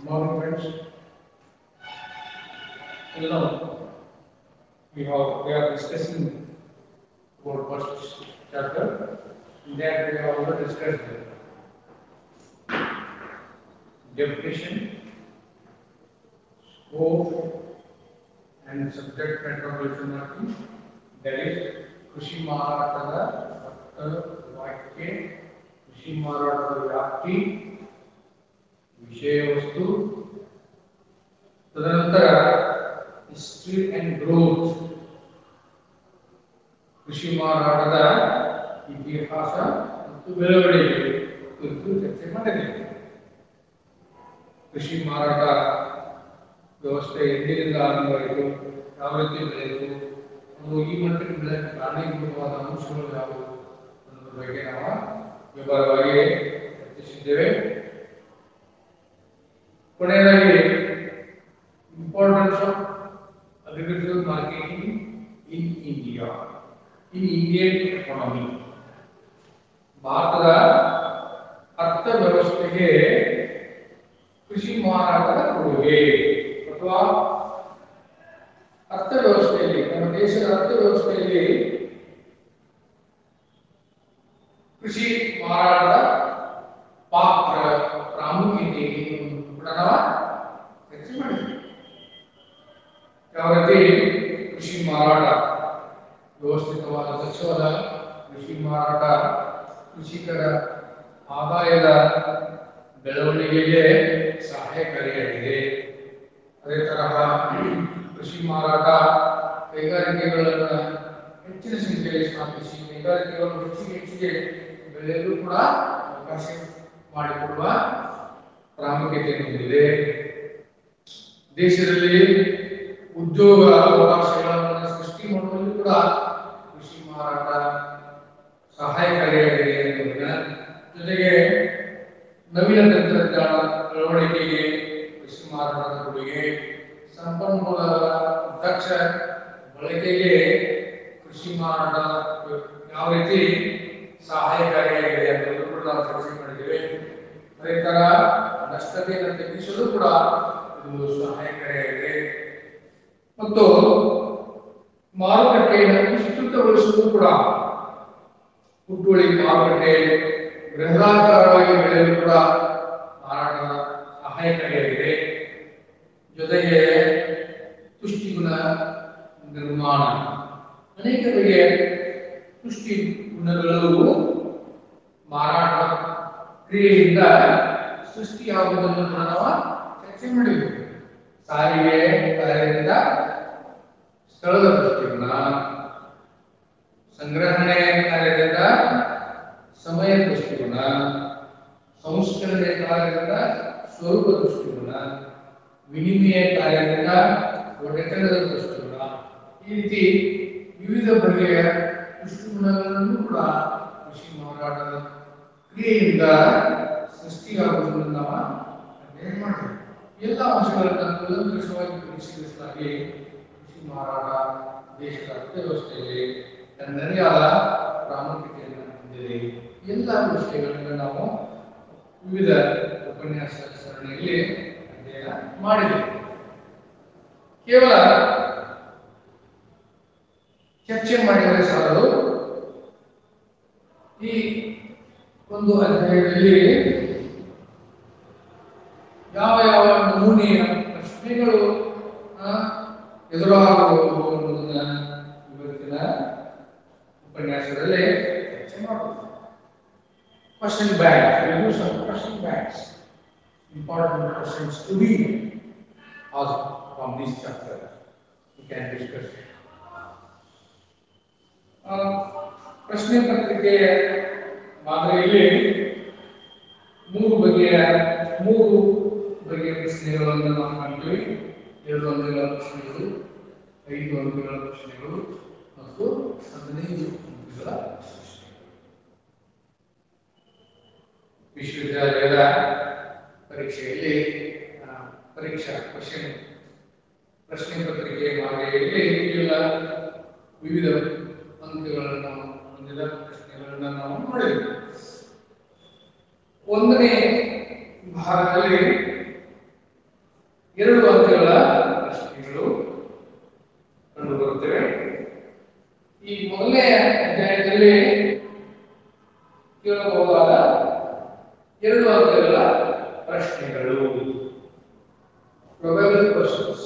morning, friends. You know, we have we are discussing about first chapter. In that we have already discussed definition, scope, and subject matter relationality. That is ಕೃಷಿ ಮಾರಾಟದ ಅರ್ಥ ವಾಕ್ಯ ಕೃಷಿ ಮಾರಾಟದ ವ್ಯಾಪ್ತಿ ವಿಷಯ ವಸ್ತು ತದನಂತರ ಹಿಸ್ಟ್ರಿ ಅಂಡ್ ಗ್ರೋತ್ ಕೃಷಿ ಮಾರಾಟದ ಇತಿಹಾಸ ಮತ್ತು ಬೆಳವಣಿಗೆ ಕುರಿತು ಚರ್ಚೆ ಮಾಡಿದ್ದೇವೆ ಕೃಷಿ ಮಾರಾಟ ವ್ಯವಸ್ಥೆ ಎಂದಿನಿಂದ ಆರಂಭವಾಯಿತು ಯಾವ ರೀತಿ ಬೆಳೆಯಿತು ಅದು ಈ ಮಟ್ಟಿಗೆ ಬೆಳೆಯಕ್ಕೆ ಕಾರಣೀಭೂತವಾದ ಅಂಶಗಳು ಯಾವುವು ಅನ್ನೋದ್ರ ಬಗ್ಗೆ ನಾವು ವಿವರವಾಗಿ ಚರ್ಚಿಸಿದ್ದೇವೆ ಕೊನೆಯದಾಗಿ importance of agricultural marketing in India in Indian economy ಭಾರತದ ಅರ್ಥವ್ಯವಸ್ಥೆಗೆ ಕೃಷಿ ಮಾರಾಟದ ಕೊಡುಗೆ ಅಥವಾ ಅರ್ಥವ್ಯವಸ್ಥೆಯಲ್ಲಿ ನಮ್ಮ ದೇಶದ ಅರ್ಥವ್ಯವಸ್ಥೆಯಲ್ಲಿ ಕೃಷಿ ಮಾರಾಟದ ಪಾತ್ರ ಪ್ರಾಮುಖ್ಯತೆ ಏನು ಕೂಡ ನಾವು ಚರ್ಚೆ ಮಾಡಿದ್ವಿ ಯಾವ ರೀತಿ ಕೃಷಿ ಮಾರಾಟ ವ್ಯವಸ್ಥಿತವಾದ ಸಚಿವರ ಕೃಷಿ ಮಾರಾಟ ಕೃಷಿಕರ ಆದಾಯದ ಬೆಳವಣಿಗೆಗೆ ಸಹಾಯಕಾರಿಯಾಗಿದೆ ಅದೇ ತರಹ ಕೃಷಿ ಮಾರಾಟ ಕೈಗಾರಿಕೆಗಳನ್ನು ಹೆಚ್ಚಿನ ಸಂಖ್ಯೆಯಲ್ಲಿ ಸ್ಥಾಪಿಸಿ ಕೈಗಾರಿಕೆಗಳನ್ನು ಹೆಚ್ಚಿಗೆ ಹೆಚ್ಚಿಗೆ ಬೆಳೆಯಲು ಕೂಡ ಅವಕಾಶ ಮಾಡಿಕೊಡುವ ಪ್ರಾಮುಖ್ಯತೆಯನ್ನು ಹೊಂದಿದೆ ದೇಶದಲ್ಲಿ ಉದ್ಯೋಗ ಅವಕಾಶಗಳನ್ನು ಸೃಷ್ಟಿ ಮಾಡುವಲ್ಲಿ ಕೂಡ ಕೃಷಿ ಮಾರಾಟ ಸಹಾಯಕಾರಿಯಾಗಿದೆ ಎನ್ನುವುದನ್ನ ಜೊತೆಗೆ ನವೀನ ತಂತ್ರಜ್ಞಾನ ಬೆಳವಣಿಗೆಗೆ ಕೃಷಿ ಮಾರಾಟದ ಕೊಡುಗೆ ಸಂಪನ್ಮೂಲಗಳ ದಕ್ಷ ಬಳಕೆಗೆ ಕೃಷಿ ಮಾರಾಟ ಯಾವ ರೀತಿ ಸಹಾಯಕಾರಿಯಾಗಿದೆ ಅನ್ನೋದು ಕೂಡ ನಾವು ಚರ್ಚೆ ಮಾಡಿದ್ದೇವೆ ಅದೇ ತರ ನಷ್ಟತೆಯನ್ನು ತಗ್ಗಿಸಲು ಕೂಡ ಇದು ಸಹಾಯಕಾರಿಯಾಗಿದೆ ಮತ್ತು ಮಾರುಕಟ್ಟೆಯನ್ನು ವಿಸ್ತೃತಗೊಳಿಸಲು ಕೂಡ ಹುಟ್ಟುವಳಿ ಮಾರುಕಟ್ಟೆ ಬೃಹದಾಕಾರವಾಗಿ ಬೆಳೆಯಲು ಕೂಡ ಮಾರಾಟ ಸಹಾಯಕಾರಿಯಾಗಿದೆ ಜೊತೆಗೆ ತುಷ್ಟಿಗುಣ ನಿರ್ಮಾಣ ಅನೇಕ ಬಗೆಯ ತುಷ್ಟಿ ಗುಣಗಳು ಮಾರಾಟ ಕ್ರಿಯೆಯಿಂದ ಸೃಷ್ಟಿಯಾಗುವುದನ್ನು ಕೂಡ ನಾವು ಚರ್ಚೆ ಮಾಡಿದ್ದೇವೆ ಸಾರಿಗೆ ಕಾರ್ಯದಿಂದ ಸ್ಥಳದ ದೃಷ್ಟಿಗುಣ ಸಂಗ್ರಹಣೆ ಕಾರ್ಯದಿಂದ ಸಮಯ ದೃಷ್ಟಿಗುಣ ಸಂಸ್ಕರಣೆ ಕಾರ್ಯದಿಂದ ಸ್ವರೂಪ ದೃಷ್ಟಿಗುಣ ವಿನಿಮಯ ಕಾರ್ಯದಿಂದ ಒಡೆತನದ ದೃಷ್ಟಿಗುಣ ಈ ರೀತಿ ವಿವಿಧ ಬಗೆಯ ದೃಷ್ಟಿಗುಣಗಳನ್ನು ಕೂಡ ಕೃಷಿ ಮಾರಾಟದ ಕ್ರಿಯೆಯಿಂದ ಸೃಷ್ಟಿಯಾಗುವುದನ್ನು ನಾವು ಅಧ್ಯಯನ ಮಾಡಬೇಕು ಎಲ್ಲ ಅಂಶಗಳನ್ನು ಕೂಲಂಕಷವಾಗಿ ಪರಿಶೀಲಿಸಲಾಗಿ ಕೃಷಿ ಮಾರಾಟ ದೇಶದ ಅರ್ಥವ್ಯವಸ್ಥೆಯಲ್ಲಿ ತನ್ನದೇ ಆದ ಪ್ರಾಮುಖ್ಯತೆಯನ್ನು ಹೊಂದಿದೆ ಎಲ್ಲ ವಿಷಯಗಳನ್ನು ನಾವು ವಿವಿಧ ಉಪನ್ಯಾಸ ಸರಣಿಯಲ್ಲಿ ಅಧ್ಯಯನ ಮಾಡಿದ್ದೇವೆ ಕೇವಲ ಚರ್ಚೆ ಮಾಡಿದರೆ ಸಾಲದು ಈ ಒಂದು ಅಧ್ಯಾಯದಲ್ಲಿ ಯಾವ ಯಾವ ನಮೂನೆಯ ಪ್ರಶ್ನೆಗಳು ಆ, ಎದುರಾಗಬಹುದು ಅನ್ನೋದನ್ನ ಇವತ್ತಿನ ಉಪನ್ಯಾಸದಲ್ಲಿ ಚರ್ಚೆ ಮಾಡಬಹುದು question bank some question banks important questions to be asked from this chapter we can discuss ಆ, ಪ್ರಶ್ನೆ ಪತ್ರಿಕೆಯ ಮಾದರಿಯಲ್ಲಿ ಮೂರು ಬಗೆಯ ಮೂರು ಬಗೆಯ ಪ್ರಶ್ನೆಗಳನ್ನು ನಾವು ಕಾಣ್ತೀವಿ ಎರಡು ಅಂಕಗಳ ಪ್ರಶ್ನೆಗಳು ಐದು ಅಂಕಗಳ ಪ್ರಶ್ನೆಗಳು ಮತ್ತು ಹದಿನೈದು ಅಂಕಗಳ ಪ್ರಶ್ನೆಗಳು ವಿಶ್ವವಿದ್ಯಾಲಯದ ಪರೀಕ್ಷೆಯಲ್ಲಿ ಆ, ಪರೀಕ್ಷಾ ಕ್ವಶನ್ ಪ್ರಶ್ನೆ ಪತ್ರಿಕೆ ಮಾದರಿಯಲ್ಲಿ ಎಲ್ಲ ವಿವಿಧ ಅಂಕಗಳನ್ನು ಹೊಂದಿದ ಪ್ರಶ್ನೆಗಳನ್ನು ನಾವು ನೋಡಿದ್ದೇವೆ ಒಂದನೇ ಭಾಗದಲ್ಲಿ ಎರಡು ಅಂಕಗಳ ಪ್ರಶ್ನೆಗಳು ಕಂಡುಬರುತ್ತವೆ ಈ ಮೊದಲನೇ ಅಧ್ಯಾಯದಲ್ಲಿ ಕೇಳಬಹುದಾದ ಎರಡು ಅಂಕಗಳ ಪ್ರಶ್ನೆಗಳು probable questions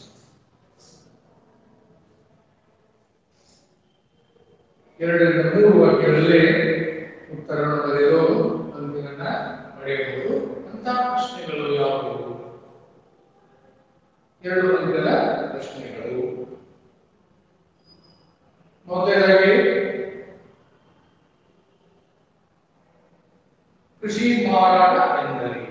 ಎರಡರಿಂದ ಮೂರು ವಾಕ್ಯಗಳಲ್ಲಿ ಉತ್ತರವನ್ನು ಬರೆಯಲು ಅಂಕಗಳನ್ನ ಪಡೆಯಬಹುದು ಅಂತ ಪ್ರಶ್ನೆಗಳು ಯಾವುವು ಎರಡು ಅಂಕದ ಪ್ರಶ್ನೆಗಳು ಮೊದಲನೇದಾಗಿ ಕೃಷಿ ಮಾರಾಟ ಎಂದರೇನು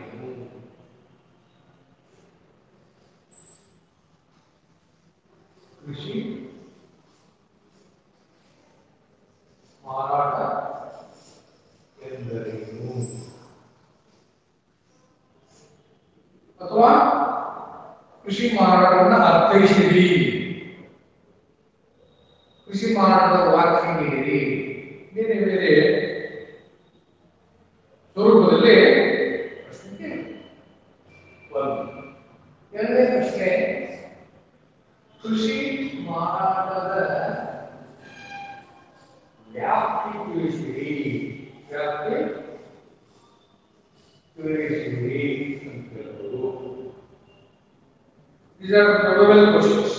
ಕೃಷಿ ಮಾರಾಟ ಎಂದರೇನು ಅಥವಾ ಕೃಷಿ ಮಾರಾಟವನ್ನು ಅರ್ಥೈಸಿರಿ ಕೃಷಿ ಮಾರಾಟದ ವಾಕ್ಯ ನೀಡಿರಿ ಬೇರೆ ಬೇರೆ ಸ್ವರೂಪದಲ್ಲಿ ಪ್ರಶ್ನೆ ಕೇಳಿ. ಒಂದು ಎರಡನೇ ಪ್ರಶ್ನೆ ಕೃಷಿ ಮಾರಾಟದ ವ್ಯಾಪ್ತಿ ತಿಳಿಸಿರಿ ವ್ಯಾಪ್ತಿ ತಿಳಿಸಿರಿ ಅಂತ ಹೇಳಬಹುದು These are probable questions.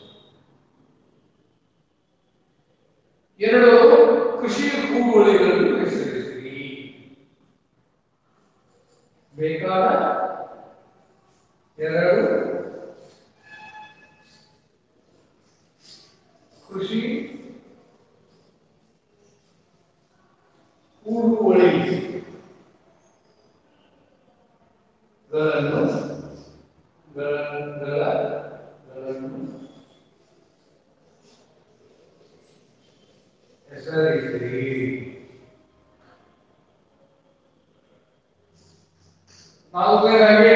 ಎರಡು ಕೃಷಿ ಹೂವುಳಿಗಳನ್ನು ಹೆಸರಿಸಿರಿ ಬೇಕಾದ ಎರಡು ಕೃಷಿ ಹೂವುಳಿ ಗಳನ್ನು ಗಳ ಗಳನ್ನು ಹೆಸರಿಸಿರಿ ನಾಲ್ಕನೇದಾಗಿ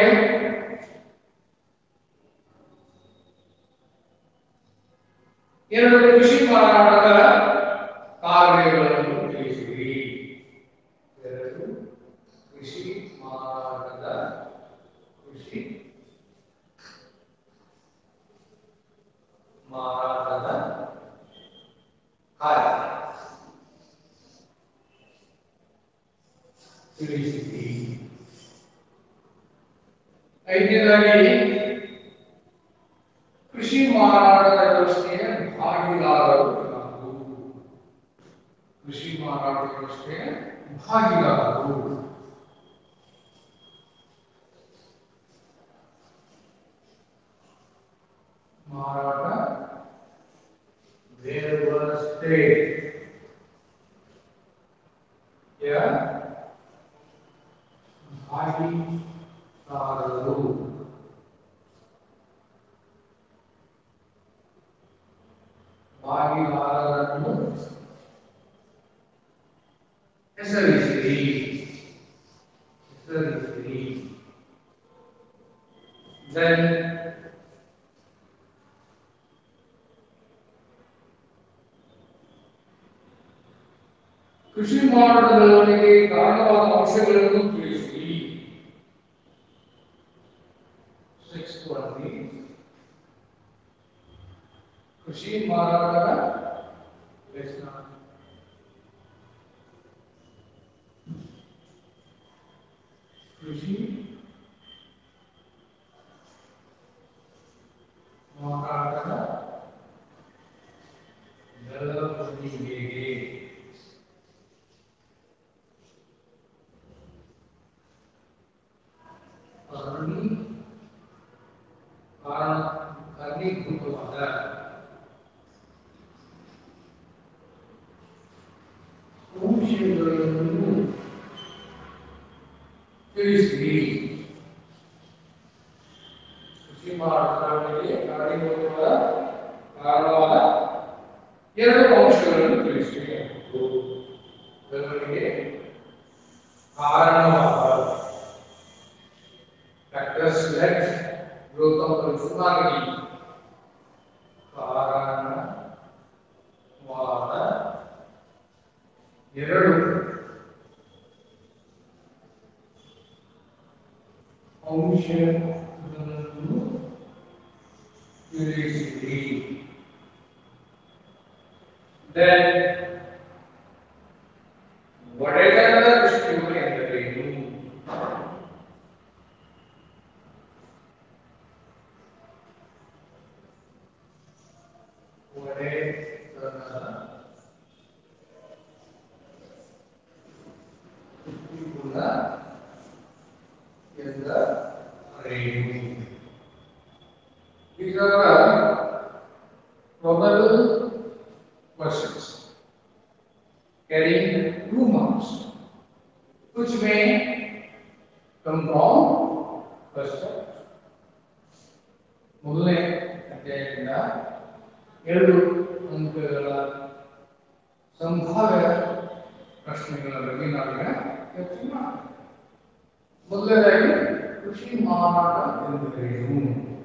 ಎರಡು ಕೃಷಿ ಮಾರಾಟದ ಕಾರ್ಯಗಳನ್ನು ತಿಳಿಸಿರಿ ಎರಡು ಕೃಷಿ ಮಾರಾಟದ ಕೃಷಿ ಮಾರಾಟದ ಕಾರ್ಯ ತಿಳಿಸಿರಿ ಐದನೇದಾಗಿ ಕೃಷಿ ಮಾರಾಟದ ವ್ಯವಸ್ಥೆಯ ಭಾಗಿದಾರರು ಯಾರು ಕೃಷಿ ಮಾರಾಟ ವ್ಯವಸ್ಥೆಯ ಭಾಗಿದಾರರು ಮಾರಾಟ ವ್ಯವಸ್ಥೆ ಯ ಭಾಗಿದಾರರು ಭಾಗಿದಾರರನ್ನು ಹೆಸರಿಸಿರಿ ಹೆಸರಿಸಿರಿ then ಕೃಷಿ ಮಾರಾಟದ ಬೆಳವಣಿಗೆ ಕಾರಣವಾದ ಅಂಶಗಳನ್ನು ತಿಳಿಸಿ ಸಿಕ್ಸ್ ಟ್ವೆಂಟಿ ಕೃಷಿ ಮಾರಾಟದ ವ್ಯಸನ ಕೃಷಿ ಮಾರಾಟದ ಬೆಳವಣಿಗೆಗೆ ಕಾರಣಿ ಕಾರಣ ಕಾರಣೀಭೂತವಾದ ಅಂಶಗಳನ್ನು ತಿಳಿಸಿರಿ ಕೃಷಿ ಮಾರಾಟಕ್ಕೆ ಕಾರಣೀಭೂತವಾದ ಕಾರಣವಾದ ಎರಡು ಅಂಶಗಳನ್ನು ತಿಳಿಸಿರಿ ಬೆಳವಣಿಗೆ ಕಾರಣವಾದ factors led growth of personality ಕಾರಣವಾದ ಎರಡು ಅಂಶಗಳನ್ನು ಗುಣ ಎಂದರೇನು These are the probable questions carrying two marks, which may come from first chapter. ಮೊದಲನೇ ಅಧ್ಯಾಯದಿಂದ ಎರಡು ಅಂಕಗಳ ಸಂಭಾವ್ಯ ಪ್ರಶ್ನೆಗಳ ಬಗ್ಗೆ ನಾವೀಗ ಚರ್ಚೆ ಮಾಡೋಣ ಮೊದಲನೇದಾಗಿ ಕೃಷಿ ಮಾರಾಟ ಎಂದರೇನು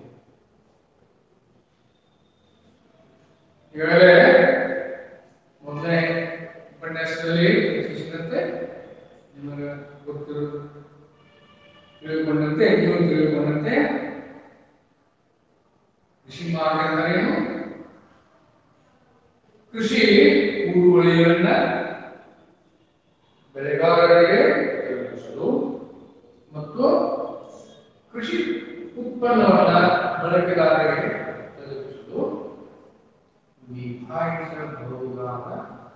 ಈಗಾಗಲೇ ಮೊದಲನೇ ಉಪನ್ಯಾಸದಲ್ಲಿ ಚರ್ಚಿಸಿದಂತೆ ನಿಮಗೆ ಗೊತ್ತಿರೋ ತಿಳಿದುಕೊಂಡಂತೆ ನೀವು ತಿಳಿದುಕೊಂಡಂತೆ ಕೃಷಿ ಮಾರಾಟ ಎಂದರೇನು ಕೃಷಿ ಊರುವಳಿಗಳನ್ನ ಬೆಳೆಗಾರರಿಗೆ ತಲುಪಿಸಲು ಮತ್ತು ಕೃಷಿ ಉತ್ಪನ್ನವನ್ನ ಬಳಕೆದಾರರಿಗೆ ತಲುಪಿಸಲು ನಿಭಾಯಿಸಬಹುದಾದ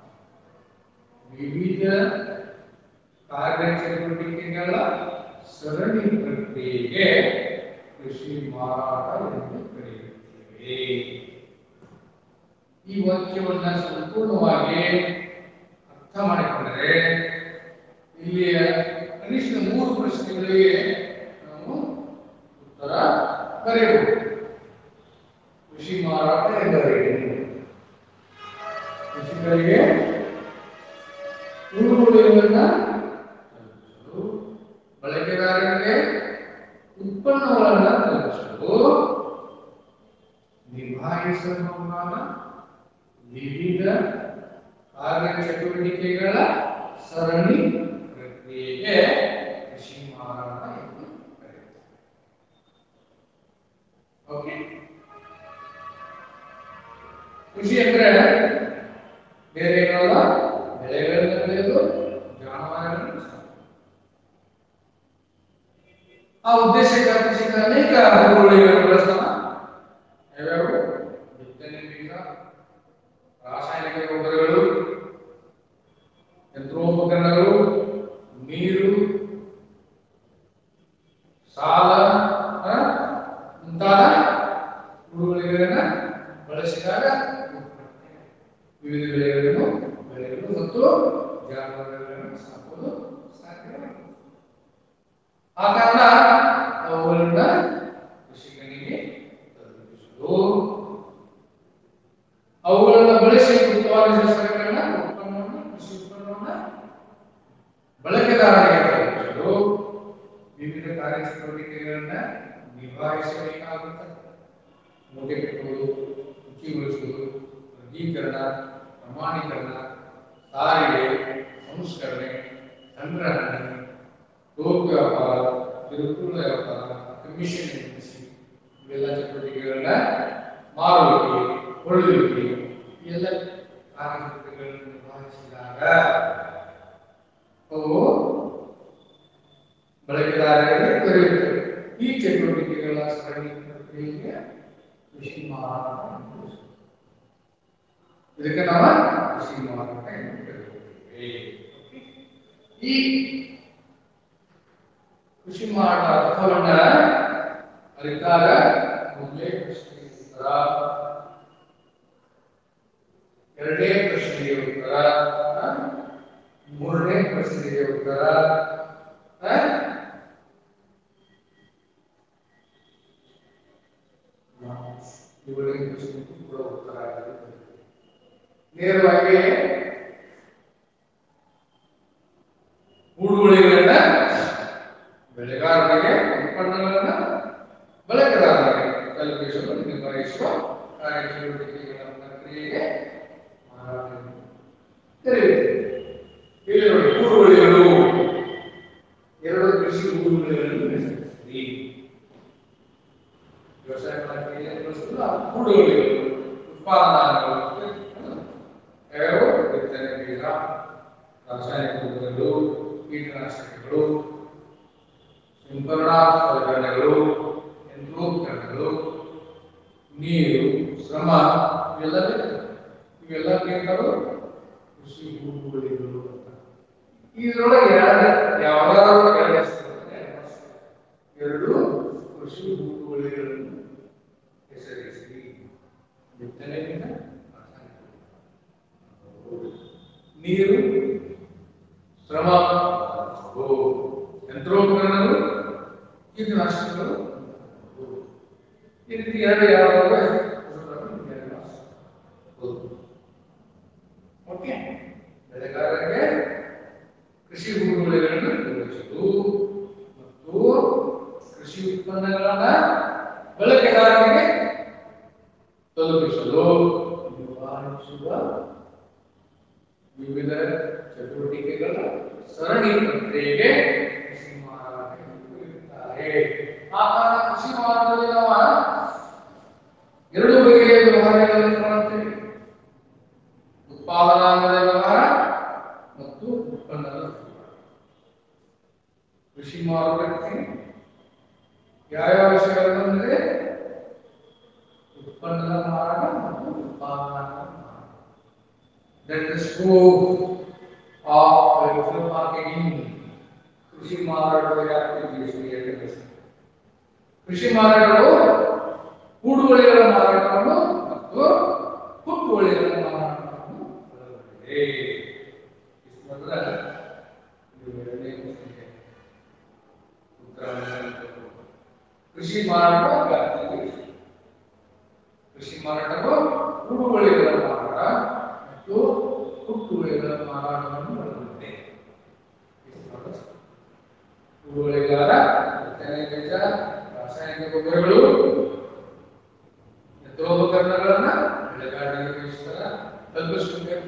ವಿವಿಧ ಕಾರ್ಯಚಟುವಟಿಕೆಗಳ ಸರಣಿ ಪ್ರಕ್ರಿಯೆಗೆ ಕೃಷಿ ಮಾರಾಟ ಎಂದು ಕರೆಯುತ್ತೇವೆ ಈ ವಾಕ್ಯವನ್ನ ಸಂಪೂರ್ಣವಾಗಿ ಅರ್ಥ ಮಾಡಿಕೊಂಡರೆ ಇಲ್ಲಿಯ ಕನಿಷ್ಠ ಮೂರು ಪ್ರಶ್ನೆಗಳಿಗೆ ನಾವು ಉತ್ತರ ಬರೆಯಬಹುದು ಕೃಷಿ ಮಾರಾಟ ಎಂದರೇನು ಕೃಷಿಕರಿಗೆ ಊರುಗಳಿಂದ ತಲುಪಿಸಲು ಬಳಕೆದಾರರಿಗೆ ಉತ್ಪನ್ನಗಳನ್ನು ತಲುಪಿಸಲು ನಿಭಾಯಿಸಬಹುದಾದ ವಿವಿಧ ಕಾರ್ಯಚಟುವಟಿಕೆಗಳ ಸರಣಿ ಪ್ರಕ್ರಿಯೆಗೆ ಕೃಷಿ ಮಾರಾಟ ಎಂದು ಕರೆಯುತ್ತಾರೆ ಓಕೆ ಕೃಷಿ ಅಂದ್ರೆ ಬೇರೆ ಏನಲ್ಲ ಬೆಳೆಗಳನ್ನು ಬೆಳೆಯೋದು ಜಾನುವಾರುಗಳನ್ನು ಸಾಕೋದು. ಆ ಉದ್ದೇಶಕ್ಕೆ ಕೃಷಿಕ ಅನೇಕ ಹೂರುಳಿಗಳನ್ನು ಬಳಸ್ತಾನ ಯಾವ್ಯಾವು ಬಿತ್ತನೆ ಬೀಜ ರಾಸಾಯನಿಕ ಗೊಬ್ಬರಗಳು ಯಂತ್ರೋಪಕರಣಗಳು ನೀರು ಸಾಲ ಆ, ಮುಂತಾದ ಹೂರುಳಿಗಳನ್ನ ಬಳಸಿದಾಗ ವಿವಿಧ ಬೆಳೆಗಳನ್ನು ಬೆಳೆಯಲು ಮತ್ತು ಜಾನುವಾರುಗಳನ್ನು ಸಾಕಲು ಸಾಧ್ಯವಾಗಿದೆ ಆ ಕಾರಣ ಅವುಗಳನ್ನ ಕೃಷಿಕನಿಗೆ ತಲುಪಿಸಲು ಅವುಗಳನ್ನು ಬಳಸಿ ಉತ್ಪಾದಿಸಿದ ಸರಕುಗಳನ್ನ ಉತ್ಪನ್ನವನ್ನು ಕೃಷಿ ಉತ್ಪನ್ನವನ್ನ ಬಳಕೆದಾರರಿಗೆ ತಲುಪಿಸಲು ವಿವಿಧ ಕಾರ್ಯಚಟುವಟಿಕೆಗಳನ್ನ ನಿಭಾಯಿಸಬೇಕಾಗುತ್ತದೆ ಮೂಟೆ ಕಟ್ಟುವುದು ಶುಚಿಗೊಳಿಸುವುದು ವರ್ಗೀಕರಣ ಪ್ರಮಾಣೀಕರಣ ಸಾರಿಗೆ ಸಂಸ್ಕರಣೆ ಸಂಗ್ರಹಣೆ ಟೋಕ್ ವ್ಯಾಪಾರ ಕಿರುಕುಳ ವ್ಯಾಪಾರ ಕಮಿಷನ್ ಏಜೆನ್ಸಿ ಇವೆಲ್ಲ ಚಟುವಟಿಕೆಗಳನ್ನ ಮಾರುವಿಕೆ ಕೊಳ್ಳುವಿಕೆ ಎಲ್ಲ ಕಾರ್ಯಚಟುವಟಿಕೆಗಳನ್ನು ನಿಭಾಯಿಸಿದಾಗ ಅವು ಬಳಕೆದಾರರಿಗೆ ದೊರೆಯುತ್ತವೆ ಈ ಚಟುವಟಿಕೆಗಳ ಸರಣಿ ಪ್ರಕ್ರಿಯೆಗೆ ಕೃಷಿ ಮಾರಾಟ ಎಂದು ಹೆಸರು. ಇದಕ್ಕೆ ನಾವು ಕೃಷಿ ಮಾರಾಟ ಎಂದು ಕರೆಯುತ್ತೇವೆ ಓಕೆ? ಈ ಕೃಷಿ ಮಾರಾಟ ಅರ್ಥವನ್ನ ಅರಿತಾಗ ಮೊದಲೇ ಪ್ರಶ್ನೆಗೆ ಉತ್ತರ ಎರಡನೇ ಪ್ರಶ್ನೆಗೆ ಉತ್ತರ ಆ? ಮೂರನೇ ಪ್ರಶ್ನೆಗೆ ಉತ್ತರ ಆ? ಏಳನೇ ಪ್ರಶ್ನೆಗೂ ಕೂಡ ಉತ್ತರ ಆಗಿರುತ್ತದೆ ನೇರವಾಗಿ ಹೂಡುವಳಿಗಳನ್ನ ಬೆಳೆಗಾರರಿಗೆ ಉತ್ಪನ್ನಗಳನ್ನ ಬಳಕೆದಾರರಿಗೆ ತಲುಪಿಸಲು ನಿರ್ವಹಿಸುವ ಕಾರ್ಯಚಟುವಟಿಕೆಗಳ ಪ್ರಕ್ರಿಯೆಗೆ ಮಾರಾಟ ಎಂದು ಕರೆಯುತ್ತೇವೆ ಇಲ್ಲಿ ನೋಡಿ ಹೂಡುವಳಿಗಳು ಎರಡು ಕೃಷಿ ಹೂಡುವಳಿಗಳನ್ನು ಹೆಸರಿಸಿ ವ್ಯವಸಾಯ ಮಾಡಕ್ಕೆ ಬಳಸುವುದು ಆ ಹೂಡುವಳಿಗಳು ಉತ್ಪಾದನಾಗಳು ಯಾವ್ಯಾವು ಬಿತ್ತನೆ ಬೀಜ ರಾಸಾಯನಿಕ ಗೊಬ್ಬರಗಳು ಕೀಟನಾಶಕಗಳು ಸಿಂಪರಣಾ ಸಲಕರಣೆಗಳು ಯಂತ್ರೋಪಕರಣಗಳು ನೀರು ಶ್ರಮ ಇವೆಲ್ಲ ಬೇಕು. ಇವೆಲ್ಲ ಬೇಕಾದ್ರು ಕೃಷಿ ಹೂಡುವಳಿಗಳು ಅಂತ ಇದರೊಳಗೆ ಎರಡು ಯಾವ್ದಾದ್ರು ಎರಡು ಹೆಸರು ಇದ್ರೆ ಎರಡು ಕೃಷಿ ಭೂಮಿಗಳನ್ನು ಹೆಸರಿಸಿ ಬಿತ್ತನೆಯಿಂದ ನೀರು ಶ್ರಮ ಓ, ಯಂತ್ರೋಪಕರಣಗಳು ಕೀಟನಾಶಕಗಳು ಓ. ಈ ರೀತಿ ಎರಡು ಯಾವ್ದಾದ್ರು ಓಕೆ ಬೆಳೆಗಾರರಿಗೆ ಕೃಷಿ ಭೂಮಿಗಳನ್ನು ನಿರ್ವಹಿಸಲು ಮತ್ತು ಕೃಷಿ ಉತ್ಪನ್ನಗಳನ್ನ ಬಳಕೆದಾರರಿಗೆ ತಲುಪಿಸಲು ನಿವಾರಿಸುವ ವಿವಿಧ ಚಟುವಟಿಕೆಗಳ ಸರಣಿ ಪ್ರಕ್ರಿಯೆಗೆ ಕೃಷಿ ಮಾರಾಟ ಎಂದು ಕರೆಯುತ್ತಾರೆ. ಆ ಕಾರಣ ಕೃಷಿ ಮಾರಾಟದಲ್ಲಿ ನಾವು ಎರಡು ಬಗೆಯ ವ್ಯವಹಾರಗಳನ್ನು ಕಾಣುತ್ತೇವೆ ಉತ್ಪಾದನಾಂಗದ ವ್ಯವಹಾರ ಮತ್ತು ಉತ್ಪನ್ನದ ವ್ಯವಹಾರ. ಕೃಷಿ ಮಾರುಕಟ್ಟೆ ಯಾವ್ಯಾವ ವಿಷಯಗಳಂದ್ರೆ ಉತ್ಪನ್ನದ ಮಾರಾಟ ಮತ್ತು ಉತ್ಪಾದನಾಂಗದ ಮಾರಾಟ that the scope of agricultural marketing ಕೃಷಿ ಮಾರಾಟದ ವ್ಯಾಪ್ತಿಗೆ ಕೃಷಿ ಮಾರಾಟವು ಹೂಡುವಳಿಗಳ ಮಾರಾಟವನ್ನು ಮತ್ತು ಹುಟ್ಟುವಳಿಗಳ ಮಾರಾಟವನ್ನು ಒಳಗೊಂಡಿದೆ ಇಷ್ಟು ಮೊದಲ ಇದು ಎರಡನೇ ಪ್ರಶ್ನೆಗೆ ಉತ್ತರವನ್ನು ನೀಡಬೇಕು. ಕೃಷಿ ಮಾರಾಟ ವ್ಯಾಪ್ತಿಗೆ ಕೃಷಿ ಮಾರಾಟವು ಹೂಡುವಳಿಗಳ ಮಾರಾಟ ಮತ್ತು ಹುಟ್ಟುವಳಿಗಳ ಮಾರಾಟವನ್ನು ಒಳಗೊಂಡಿದೆ ಹೂಡುವಳಿಗಾರ ಬಿತ್ತನೆ ಬೀಜ ರಾಸಾಯನಿಕ ಗೊಬ್ಬರಗಳು ಯಂತ್ರೋಪಕರಣಗಳನ್ನ ಬೆಳೆಗಾರರಿಗೆ ವಹಿಸ್ತಾರ ತಲುಪಿಸ್ಬೇಕು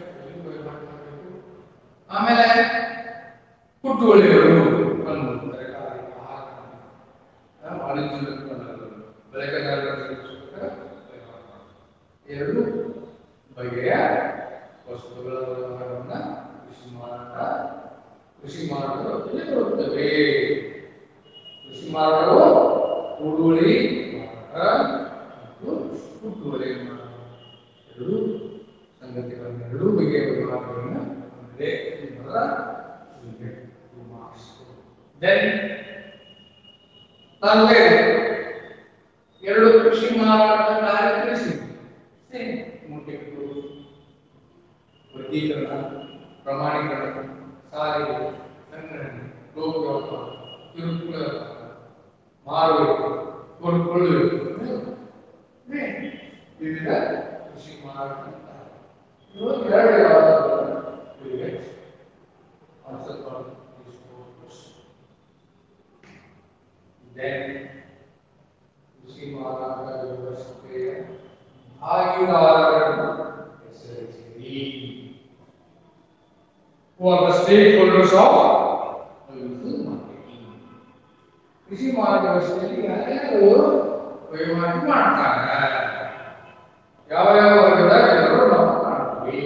ಆಮೇಲೆ ಹುಟ್ಟುವಳಿಗಳು ಉತ್ಪನ್ನ ತರಕಾರಿ ಆಹಾರ ಆ, ವಾಣಿಜ್ಯ ಉತ್ಪನ್ನಗಳು ಬೆಳೆಗಾರರಿಗೆ ತಲುಪಿಸ್ಬೇಕಾದ್ರೆ ವ್ಯವಹಾರ ಮಾಡ್ತಾರೆ. ಎರಡು ಬಗೆಯ ವಸ್ತುಗಳ ವ್ಯವಹಾರವನ್ನ ಕೃಷಿ ಮಾರಾಟ ಕೃಷಿ ಮಾರಾಟದ ಹೊತ್ತಿಗೆ ಬರುತ್ತವೆ ಕೃಷಿ ಮಾರಾಟವು ಹೂಡುವಳಿ ಮಾರಾಟ ಮತ್ತು ಹುಟ್ಟುವಳಿ ಮಾರಾಟ ಎರಡು ಸಂಗತಿಗಳನ್ನು ಎರಡು ಬಗೆಯ ವ್ಯವಹಾರಗಳನ್ನು ಹೊಂದಿದೆ ಎಂಬುದರ ಸೂಚನೆ. Two marks. Then ನಾಲ್ಕೇ ಎರಡು ಕೃಷಿ ಮಾರಾಟ ಕಾರ್ಯ ತಿಳಿಸಿ ಸೇಮ್ ಮುಟ್ಟಿಟ್ಟು ವರ್ಗೀಕರಣ ಪ್ರಮಾಣೀಕರಣ ಸಾರಿಗೆ ಸಂಗ್ರಹಣೆ ಲೋಕವ್ಯಾಪಾರ ಕಿರುಕುಳ ವ್ಯಾಪಾರ ಮಾರುವಿಕೆ ಕೊಳ್ಳುವಿಕೆ ಇವೆ. ವಿವಿಧ ಕೃಷಿ ಮಾರಾಟ ಇವು ಎರಡು ಯಾವ್ದಾದ್ರು ಇವೆ Answer for these four questions. Then ಕೃಷಿ ಮಾರಾಟ ವ್ಯವಸ್ಥೆಯ ಭಾಗಿದಾರರನ್ನು ಹೆಸರಿಸಿರಿ Who are the stakeholders of agricultural marketing? ಕೃಷಿ ಮಾರಾಟ ವ್ಯವಸ್ಥೆಯಲ್ಲಿ ಯಾರ್ಯಾರು ವಹಿವಾಟು ಮಾಡ್ತಾರೆ ಯಾವ ಯಾವ ವರ್ಗದ ಜನರು ನಾವು ಕಾಣ್ತೀವಿ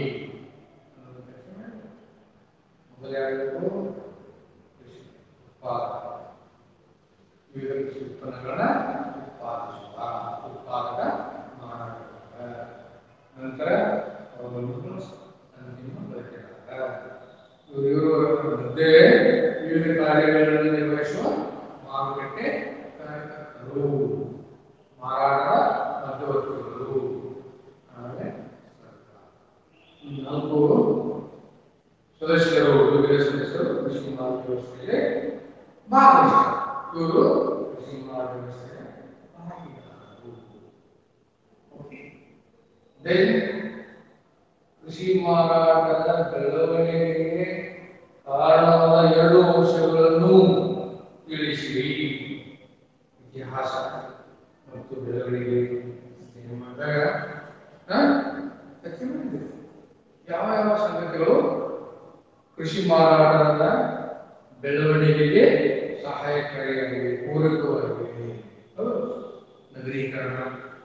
ಮೊದಲು ಯಾರು ಕೃಷಿ ಉತ್ಪಾದಕ ವಿವಿಧ ಕೃಷಿ ಉತ್ಪನ್ನಗಳನ್ನ ಉತ್ಪಾದಿಸುವ ಉತ್ಪಾದಕ ಮಾರಾಟಗಾರ ನಂತರ ಅವುಗಳನ್ನು ಅಂತಿಮ ಬಳಕೆದಾರ ಇವರು ಇವರು ಮಧ್ಯೆ ವಿವಿಧ ಕಾರ್ಯಗಳನ್ನು ನಿರ್ವಹಿಸುವ ಮಾರುಕಟ್ಟೆ ಕಾರ್ಯಕರ್ತರು ಮಾರಾಟ ಮಧ್ಯವರ್ತಿಗಳು ಆಮೇಲೆ ಸರ್ಕಾರ. ಈ ನಾಲ್ಕು ಸದಸ್ಯರು ವಿವಿಧ ಸದಸ್ಯರು ಕೃಷಿ ಮಾರಾಟ ವ್ಯವಸ್ಥೆಗೆ ಭಾಗವಹಿಸ್ತಾರೆ ಇವರು ಕೃಷಿ ಮಾರಾಟ ವ್ಯವಸ್ಥೆಯ ಭಾಗಿದಾರರು ಓಕೆ ದೆನ್ ಕೃಷಿ ಮಾರಾಟದ ಬೆಳವಣಿಗೆಗೆ ಕಾರಣವಾದ ಎರಡು ಅಂಶಗಳನ್ನು ತಿಳಿಸಿರಿ ಇತಿಹಾಸ ಮತ್ತು ಬೆಳವಣಿಗೆ ಏನು ಮಾಡಿದಾಗ ಹ? ಚರ್ಚೆ ಮಾಡಿದ್ದೀವಿ. ಯಾವ ಯಾವ ಸಂಗತಿಗಳು ಕೃಷಿ ಮಾರಾಟದ ಬೆಳವಣಿಗೆಗೆ ಸಹಾಯಕಾರಿಯಾಗಿವೆ ಪೂರಕವಾಗಿವೆ ಹೌದು. ನಗರೀಕರಣ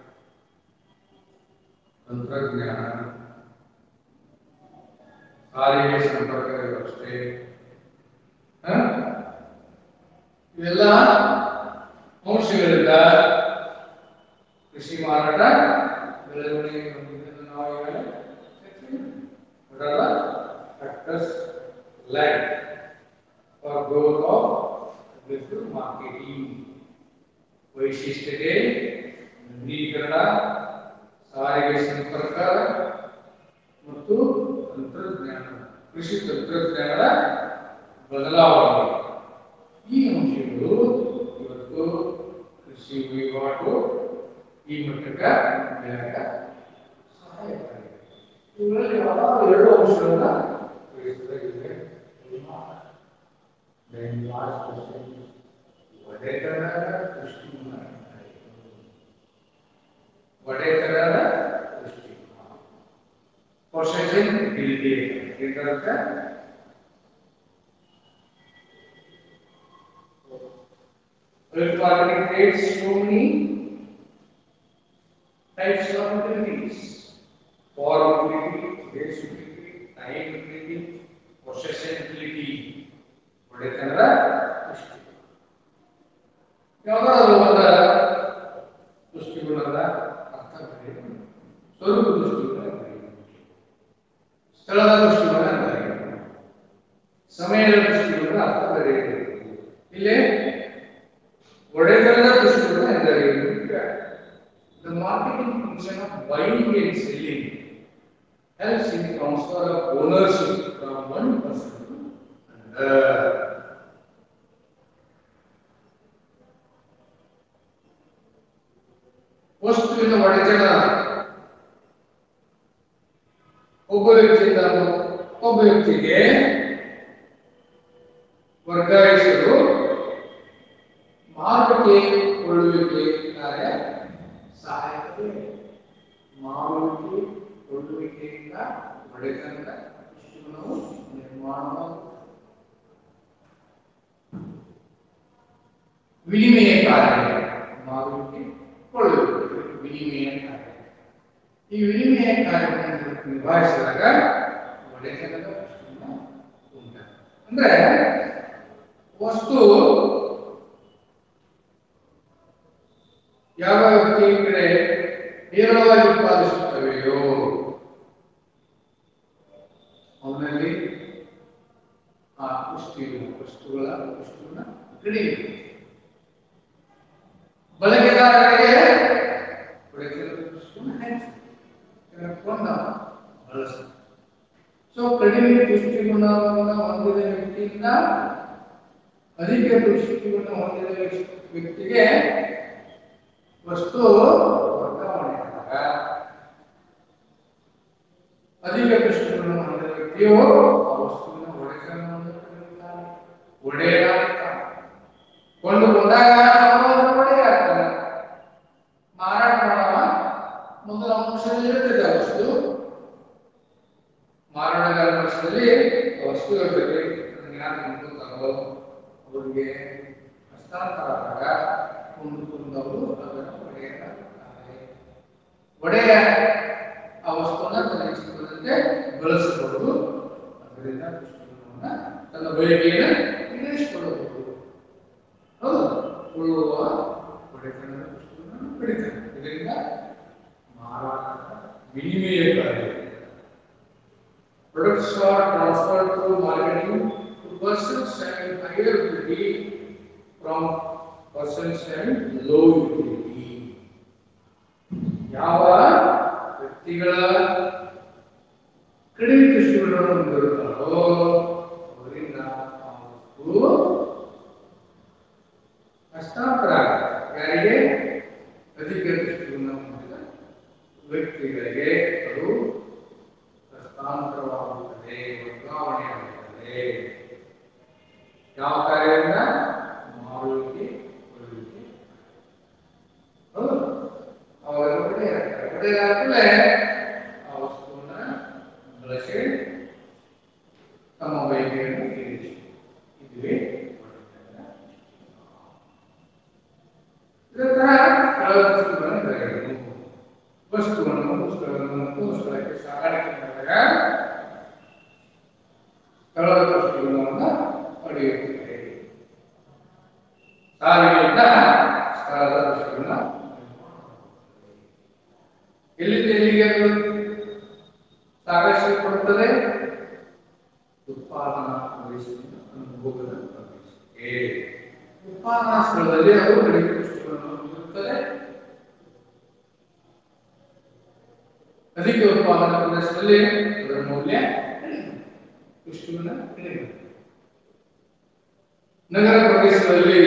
ತಂತ್ರಜ್ಞಾನ ಸಾರಿಗೆ ಸಂಪರ್ಕ ವ್ಯವಸ್ಥೆ ಹ? ಇವೆಲ್ಲ ಅಂಶಗಳಿಂದ ಕೃಷಿ ಮಾರಾಟ ಬೆಳವಣಿಗೆ ಹೊಂದಿದೆ ಅಂತ ನಾವು ಈಗಾಗಲೇ ಚರ್ಚೆ ಮಾಡಿದ್ವಿ. ಅದಲ್ಲ factors like for growth of aggressive marketing ವೈಶಿಷ್ಟ್ಯತೆ ನವೀಕರಣ ಸಾರಿಗೆ ಸಂಪರ್ಕ ಮತ್ತು ತಂತ್ರಜ್ಞಾನ ಕೃಷಿ ತಂತ್ರಜ್ಞಾನದ ಬದಲಾವಣೆ ಈ ಅಂಶಗಳು ಇವತ್ತು ಕೃಷಿ ವಹಿವಾಟು ಈ ಮಟ್ಟಕ್ಕೆ ಬೆಳೆಯಕ ಸಹಾಯಕಾರಿ ಇವುಗಳಲ್ಲಿ ಯಾವ್ದಾದ್ರು ಎರಡು ಅಂಶಗಳನ್ನ ತಿಳಿಸಿದಾಗಿದೆ Then last question, ಒಡೆತನದ ದೃಷ್ಟಿಕೋನ ಒಡೆತನದ ದೃಷ್ಟಿಕೋನ ಪೊಸೆಷನ್ ಡಿಲಿಟಿ ಇದರರ್ಥ Earth creates so many types of utilities. For utility, base utility, time utility, possession utility. ಒಡೆತನದ ದೃಷ್ಟಿ ಯಾವುದಾದ್ರು ಒಂದು ದೃಷ್ಟಿಗುಣದ ಅರ್ಥ ಬರೆಯಿರಿ. ಸ್ವರೂಪ ದೃಷ್ಟಿಗುಣ ಬರೆಯಿರಿ. ಸ್ಥಳದ ದೃಷ್ಟಿಗುಣ ಬರೆಯಿರಿ. ಸಮಯದ ದೃಷ್ಟಿಗುಣ ಅರ್ಥ ಬರೆಯಬೇಕು ಇಲ್ಲಿ ಒಡೆತನದ ದೃಷ್ಟಿಗುಣ ಎಂದರೇನು The marketing function of buying and selling helps in transfer of ownership from one person to another. ವಸ್ತುವಿನ ಒಡೆತನ ಒಬ್ಬ ವ್ಯಕ್ತಿಯಿಂದ ಒಬ್ಬ ವ್ಯಕ್ತಿಗೆ ವರ್ಗಾಯಿಸಲು ಮಾರುಕಟ್ಟೆ ಕೊಳ್ಳುವಿಕೆ ಕಾರ್ಯ ಸಹಾಯಕತೆ ಮಾರುಕಟ್ಟೆ ಕೊಳ್ಳುವಿಕೆಯಿಂದ ಒಡೆತನದ ದೃಷ್ಟಿಕೋನವು ನಿರ್ಮಾಣವಾಗುತ್ತದೆ ವಿನಿಮಯ ಕಾರ್ಯ ಮಾರುಕಟ್ಟೆ ಕೊಳ್ಳುವಿಕೆ ವಿನಿಮಯ ಕಾರ್ಯ ಈ ವಿನಿಮಯ ಕಾರ್ಯವನ್ನು ನಿಭಾಯಿಸಿದಾಗ ಒಡೆತನದ ದೃಷ್ಟಿಕೋನ ಉಂಟಾಗ್ತದೆ ಅಂದ್ರೆ ವಸ್ತು ಯಾವ ವ್ಯಕ್ತಿ ಕಡೆ ನೇರವಾಗಿ ಉತ್ಪಾದಿಸುತ್ತವೆಯೋ ಅವನಲ್ಲಿ ಆ ಪುಷ್ಟಿಯ ವಸ್ತುಗಳ ವಸ್ತುವನ್ನ ಕಡಿಮೆ ಬಳಕೆದಾರರಿಗೆ ಒಡೆತನದ ದೃಷ್ಟಿಕೋನ ಹೆಚ್ಚು ಇದನ್ನ ಕೊಂಡ ಬಳಸ್ತಾರೆ ಸೊ ಕಡಿಮೆ ದೃಷ್ಟಿಗುಣವನ್ನು ಹೊಂದಿದ ವ್ಯಕ್ತಿಯಿಂದ ಅಧಿಕ ದೃಷ್ಟಿಗುಣ ಹೊಂದಿದ ವ್ಯಕ್ತಿಗೆ ವಸ್ತು ವರ್ಗಾವಣೆ ಆದಾಗ ಅಧಿಕ ದೃಷ್ಟಿಗುಣ ಹೊಂದಿದ ವ್ಯಕ್ತಿಯು ಆ ವಸ್ತುವಿನ ಒಡೆತನವನ್ನು ಪಡೆಯುತ್ತಾನೆ ಒಡೆಯ ಕೊಂಡು ಬಂದಾಗ ಅವನು ಒಡೆಯ ಆಗ್ತಾನೆ ಮಾರಾಟ ಮಾಡುವ ಮೊದಲ ಅಂಶದಲ್ಲಿ ಇರುತ್ತದೆ ಆ ವಸ್ತು ಮಾರಾಟಗಾರ ಪಕ್ಷದಲ್ಲಿ ಆ ವಸ್ತು ಇರ್ತದೆ ಅದನ್ನ ಯಾರು ಕೊಂಡ್ಕೊತಾರೋ ಅವರಿಗೆ ಹಸ್ತಾಂತರ ಆದಾಗ ಕೊಂಡುಕೊಂಡವರು ಅದನ್ನು ಒಡೆಯಲಾಗುತ್ತಾರೆ ಒಡೆಯ ಆ ವಸ್ತುವನ್ನ ತನ್ನ ಇಷ್ಟದಂತೆ ಬಳಸಬಹುದು ಅದರಿಂದ ದೃಷ್ಟಿಕೋನವನ್ನ ತನ್ನ ಬಯಕೆಯನ್ನು ಈಡೇರಿಸಿಕೊಳ್ಳಬಹುದು ಹೌದು ಕೊಳ್ಳುವ ಒಡೆತನದ ದೃಷ್ಟಿಕೋನ ಪಡಿತಾನೆ ಇದರಿಂದ ಮಾರಾಟದ ವಿನಿಮಯ ಕಾರ್ಯ Products are transferred through marketing to persons having higher utility from persons having low utility. ಯಾವ ವ್ಯಕ್ತಿಗಳ ಕಡಿಮೆ ದೃಷ್ಟಿಗಳನ್ನು ಹೊಂದಿರುತ್ತಾರೋ ಅವರಿಂದ ಆ ವಸ್ತು ಹಸ್ತಾಂತರ ಆಗುತ್ತೆ. ಯಾರಿಗೆ ಅಧಿಕ ದೃಷ್ಟಿಯನ್ನು ಹೊಂದಿದ ವ್ಯಕ್ತಿಗಳಿಗೆ ಅದು ಹಸ್ತಾಂತರವಾಗುತ್ತದೆ ವರ್ಗಾವಣೆಯಾಗುತ್ತದೆ ಯಾವ ಕಾರ್ಯದಿಂದ ಮಾರುವಿಕೆ ಕೊಳ್ಳುವಿಕೆ ಹೌದು ಅವಾಗ ಒಡೆಯ ಒಡೆಯ ಆದ್ಮೇಲೆ ಆ ವಸ್ತುವನ್ನ ಬಳಸಿ ತಮ್ಮ ಬೈಕೆಯನ್ನು ತೀರಿಸಿ ಇದುವೇ ಒಡೆತನದ ಇದರ ತರ ಕಳೆದ ವಸ್ತುಗಳನ್ನು ಬರೆಯಬೇಕು ವಸ್ತುವನ್ನು ಸ್ಥಳವನ್ನು ಸ್ಥಳಕ್ಕೆ ಸಾಗಾಣಿಕೆ ಮಾಡಿದಾಗ ಸ್ಥಳದ ವಸ್ತುಗಳನ್ನು ಪಡೆಯುತ್ತದೆ ಸಾರಿಗೆಯಿಂದ ಸ್ಥಳದ ವಸ್ತುವನ್ನು ಎಲ್ಲಿಂದ ಎಲ್ಲಿಗೆ ಅದು ಸಾಗಿಸಲ್ಪಡುತ್ತದೆ ಉತ್ಪಾದನಾ ಪ್ರದೇಶದಿಂದ ಸಂಭೋಗದ ಪ್ರವೇಶಕ್ಕೆ ಉತ್ಪಾದನಾ ಸ್ಥಳದಲ್ಲಿ ಅದು ಗಣಿತ ಪುಷ್ಟಿಗಳನ್ನು ಹೊಂದಿರುತ್ತದೆ ಅಧಿಕ ಉತ್ಪಾದನಾ ಪ್ರದೇಶದಲ್ಲಿ ಅದರ ಮೌಲ್ಯ ಪುಷ್ಟಿವನ್ನ ಕಡಿಮೆ ನಗರ ಪ್ರದೇಶದಲ್ಲಿ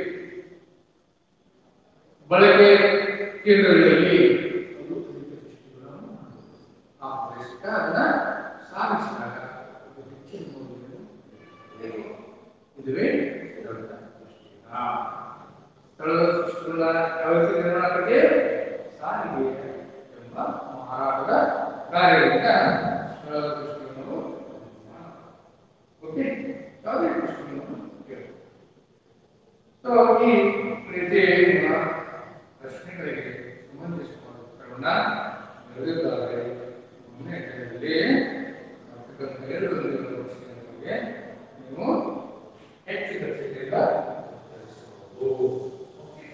ಬಳಕೆ ಕೇಂದ್ರಗಳಲ್ಲಿ ಅದು ಅಧಿಕ ಪುಷ್ಟಿಗಳನ್ನು ಹೊಂದಿರುತ್ತದೆ. ಆ ಪ್ರದೇಶಕ್ಕೆ ಅದನ್ನ ಸಾಗಿಸಿದಾಗ ಅದು ಹೆಚ್ಚಿನ ಮೌಲ್ಯವನ್ನು ಪಡೆಯುತ್ತದೆ. ಇದುವೇ ಸ್ಥಳದ ಪುಷ್ಟಿನ ಸ್ಥಳದ ಪುಷ್ಟಿನ ಯಾವ ರೀತಿ ನಿರ್ಮಾಣ ಆಗುತ್ತೆ ಸಾರಿಗೆ ಎಂಬ ಮಾರಾಟದ ಕಾರ್ಯದಿಂದ ಸ್ಥಳದ ಪುಷ್ಟಿಯನ್ನು ಓಕೆ ಯಾವುದೇ ಪುಷ್ಟಿಯನ್ನು ಕೇಳಿ ಸೊ ಈ ರೀತಿ ನಿಮ್ಮ ಪ್ರಶ್ನೆಗಳಿಗೆ ಸಂಬಂಧಿಸಿದ ಉತ್ತರವನ್ನ ಬರೆದಿದ್ದಾರೆ ಮೊನ್ನೆ ದಿನದಲ್ಲಿ ಅರ್ಥಗತ ಎರಡು ದಿನಗಳ ಪ್ರಶ್ನೆಗಳಿಗೆ ನೀವು ಹೆಚ್ಚು ದಕ್ಷತೆಯಿಂದ ಉತ್ತರಿಸಬಹುದು ಓಕೆ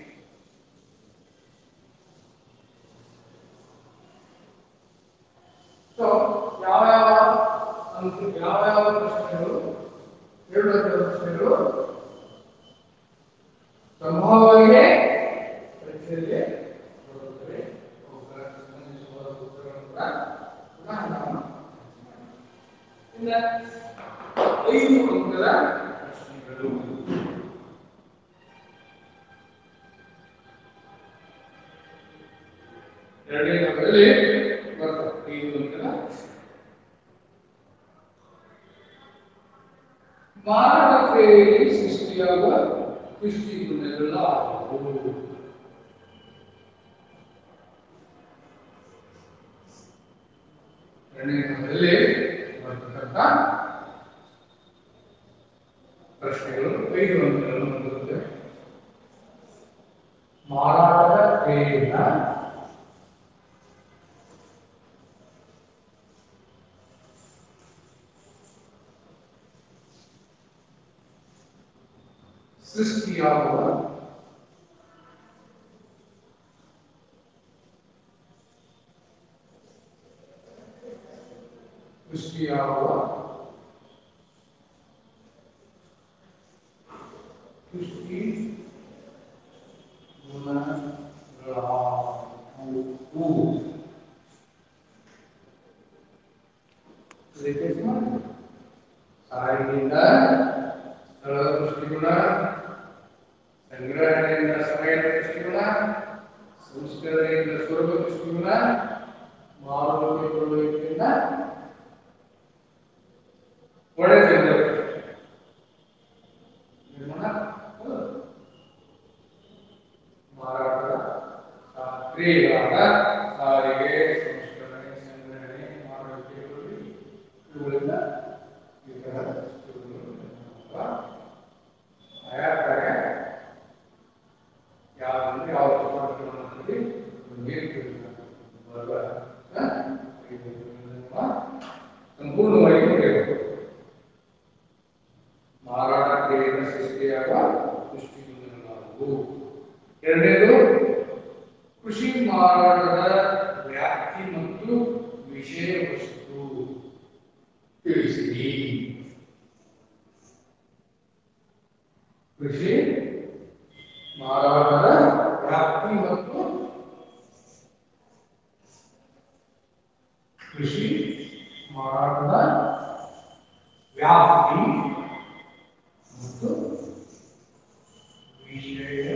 ಸೊ ಯಾವ ಯಾವ ಅಂತ ಯಾವ ಯಾವ ಪ್ರಶ್ನೆಗಳು ಎರಡು ಅಂಕದ ಪ್ರಶ್ನೆಗಳು ಸಂಭವವಾಗಿ ಪರೀಕ್ಷೆಯಲ್ಲಿ ಬರುತ್ತವೆ ಅವುಗಳ ಸಂಬಂಧಿಸಿದ ಉತ್ತರಗಳನ್ನು ಕೂಡ ಪುನಃ ನಾವು ಇನ್ನ ಐದು ಅಂಕದ ಪ್ರಶ್ನೆಗಳು ಎರಡನೇ ಭಾಗದಲ್ಲಿ ಬರ್ತವೆ ಐದು ಅಂಕದ ಮಾನವ ಕ್ರಿಯೆಯಲ್ಲಿ ಸೃಷ್ಟಿಯಾಗುವ ದೃಷ್ಟಿಗುಣಗಳ ಎರಡನೇ ಭಾಗದಲ್ಲಿ ಬರ್ತಕ್ಕಂಥ ಪ್ರಶ್ನೆಗಳು ಐದು ಅಂಕಗಳನ್ನು ಹೊಂದಿರುತ್ತೆ ಮಾರಾಟದ ಕ್ರಿಯೆಯಿಂದ ಸೃಷ್ಟಿಯಾಗುವ ಸೃಷ್ಟಿಯಾಗುವ ಸೃಷ್ಟಿ ಗುಣಗಳಾವುವು ರಿಪೀಟ್ ಮಾಡಿ ಸಾರಿಗೆಯಿಂದ ಸ್ಥಳದ ದೃಷ್ಟಿಗುಣ ಸಂಗ್ರಹಣೆಯಿಂದ ಸಮಯದ ದೃಷ್ಟಿಗುಣ ಸಂಸ್ಕರಣೆಯಿಂದ ಸ್ವರೂಪ ದೃಷ್ಟಿಗುಣ ಮಾರುಕಟ್ಟೆ ಕೊಡುವಿಕೆಯಿಂದ ಒಳ್ಳೆ ನಿರ್ಮಾಣ ಹೌದು. ಮಾರಾಟದ ಸಾ- ಕ್ರಿಯೆಗಳಾದ ಸಾರಿಗೆ ಸಂಸ್ಕರಣೆ ಸಂಗ್ರಹಣೆ ಮಾರುಕಟ್ಟೆ ಕೊಡುವಿಕೆ ಇವುಗಳಿಂದ ಈ ತರಹದ ವಸ್ತುಗಳು ಅಥವಾ ಆಯಾ ಕಾರ್ಯ ಯಾವ್ದು ಯಾವ ಮಾಡ್ತೀವಿ ನೀರು ಸಂಪೂರ್ಣವಾಗಿ ಪಡೆಯಬೇಕು ಮಾರಾಟ ಕ್ರಿಯೆಯನ್ನು ಸೃಷ್ಟಿಯಾಗುವ ದೃಷ್ಟಿಗುಣಗಳಾದವು ಎರಡನೇದು ಕೃಷಿ ಮಾರಾಟದ ವ್ಯಾಪ್ತಿ ಮತ್ತು ವಿಷಯ ವಸ್ತು ತಿಳಿಸಿರಿ ಕೃಷಿ ಮಾರಾಟದ ವ್ಯಾಪ್ತಿ ಮತ್ತು ಕೃಷಿ ಮಾರಾಟದ ವ್ಯಾಪ್ತಿ ಮತ್ತು ವಿಷಯ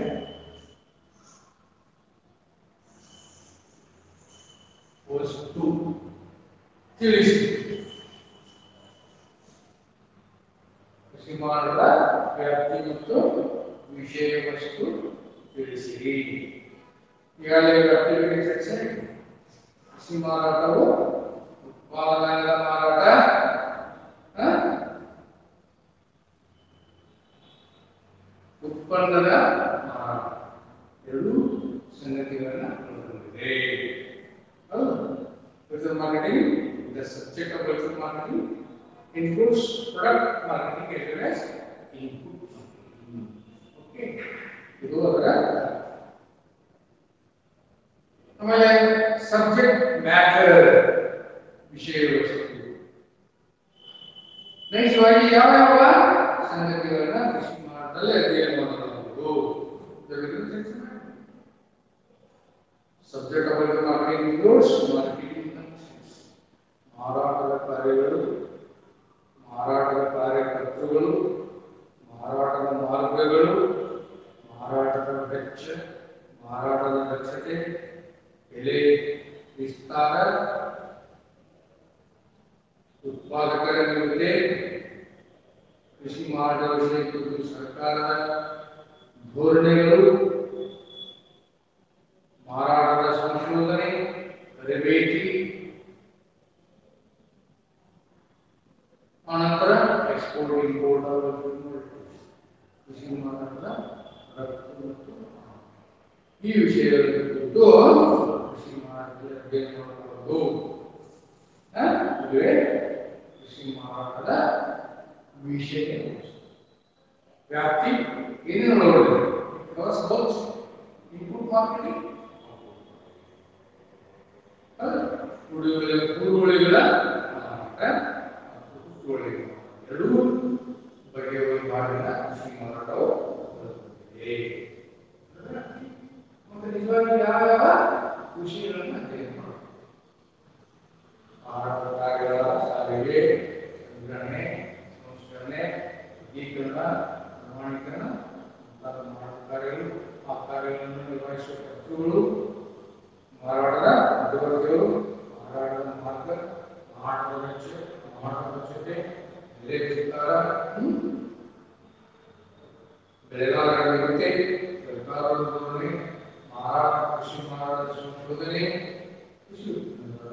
ವಸ್ತು ತಿಳಿಸಿ ಕೃಷಿ ಮಾರಾಟದ ವ್ಯಾಪ್ತಿ ಮತ್ತು ವಿಷಯ ವಸ್ತು ತಿಳಿಸಿರಿ ಈಗಾಗಲೇ ವ್ಯಾಪ್ತಿಗಳಿಗೆ ಚರ್ಚೆ ಆಗಿದೆ. ಕೃಷಿ ಮಾರಾಟವು ಉತ್ಪಾದನೆಗಳ ಮಾರಾಟ ಹ? ಉತ್ಪನ್ನದ ಮಾರಾಟ ಎರಡು ಸಂಗತಿಗಳನ್ನ ಒಳಗೊಂಡಿದೆ ಹೌದು Virtual marketing, the subject of virtual marketing includes product marketing as well as input marketing. Okay. ಇದು ಅದರ ಆಮೇಲೆ ಸಬ್ಜೆಕ್ಟ್ ಮ್ಯಾಟರ್ ವಿಷಯ ವಸ್ತು ನೈಜವಾಗಿ ಯಾವ ಯಾವ ಸಂಗತಿ ಮಾರಾಟದಲ್ಲಿ ಅಧ್ಯಯನ ಮಾಡಬಹುದು subject of marketing includes marketing functions ಮಾರಾಟದ ಕಾರ್ಯಗಳು ಮಾರಾಟದ ಕಾರ್ಯಕರ್ತರುಗಳು ಮಾರಾಟದ ಮಾರ್ಗಗಳು ಮಾರಾಟದ ವೆಚ್ಚ ಮಾರಾಟದ ದಕ್ಷತೆ ಬೆಲೆ ವಿಸ್ತಾರ ಉತ್ಪಾದಕರ ನಿರೂಪಣೆ ಕೃಷಿ ಮಾರಾಟ ವಿಷಯ ಕುರಿತು ಸರ್ಕಾರದ ಧೋರಣೆಗಳು ಮಾರಾಟದ ಸಂಶೋಧನೆ ತರಬೇತಿ ಅನಂತರ ಎಕ್ಸ್ಪೋರ್ಟ್ ಇಂಪೋರ್ಟ್ ಕೃಷಿ ಮಾರಾಟದ ರಫ್ತು ಮತ್ತು ಆಮದು. ಈ ವಿಷಯಗಳ ಕುರಿತು ಕೃಷಿ ಮಾರಾಟದಲ್ಲಿ ಅಧ್ಯಯನ ಮಾಡಬಹುದು ಹ? ಇದುವೇ ಕೃಷಿ ಮಾರಾಟದ ವಿಷಯ ವ್ಯಾಪ್ತಿ ಏನೇನು ಒಳಗೊಂಡಿದೆ Because both input marketing ಉಳಿಗಳ ಕೂರುಗಳಿಗಳ ಮಾರಾಟ ಮತ್ತು ಹುಟ್ಟುವಳಿಗಳ ಎರಡೂ ಬಗೆಯ ವಿಭಾಗದ ಕೃಷಿ ಮಾರಾಟವು ಬರುತ್ತದೆ ಮತ್ತೆ ನಿಜವಾಗಿ ಯಾವ ಯಾವ ಕೃಷಿಗಳನ್ನು ಅಧ್ಯಯನ ಮಾಡಬೇಕು ಮಾರಾಟ ಕಾರ್ಯಗಳ ಸಾರಿಗೆ ಸಂಗ್ರಹಣೆ ಸಂಸ್ಕರಣೆ ವರ್ಗೀಕರಣ ಪ್ರಮಾಣೀಕರಣ ಮುಂತಾದ ಮಾರಾಟ ಕಾರ್ಯಗಳು ಆ ಕಾರ್ಯಗಳನ್ನು ನಿರ್ವಹಿಸುವ ಖರ್ಚುಗಳು ಮಾರಾಟದ ಮಧ್ಯವರ್ತಿಗಳು ಮಾರಾಟದ ಮಾರ್ಗ ಮಾರಾಟದ ವೆಚ್ಚ ಮಾರಾಟದ ವೆಚ್ಚತೆ ಬೆಲೆ ವಿಸ್ತಾರ ಹ್ಮ್? ಬೆಳೆಗಾರರ ವ್ಯವಸ್ಥೆ ಸರ್ಕಾರದ ಧೋರಣೆ ಮಾರಾಟ ಕೃಷಿ ಮಾರಾಟದ ಸಂಶೋಧನೆ ಕೃಷಿ ಉತ್ಪನ್ನಗಳ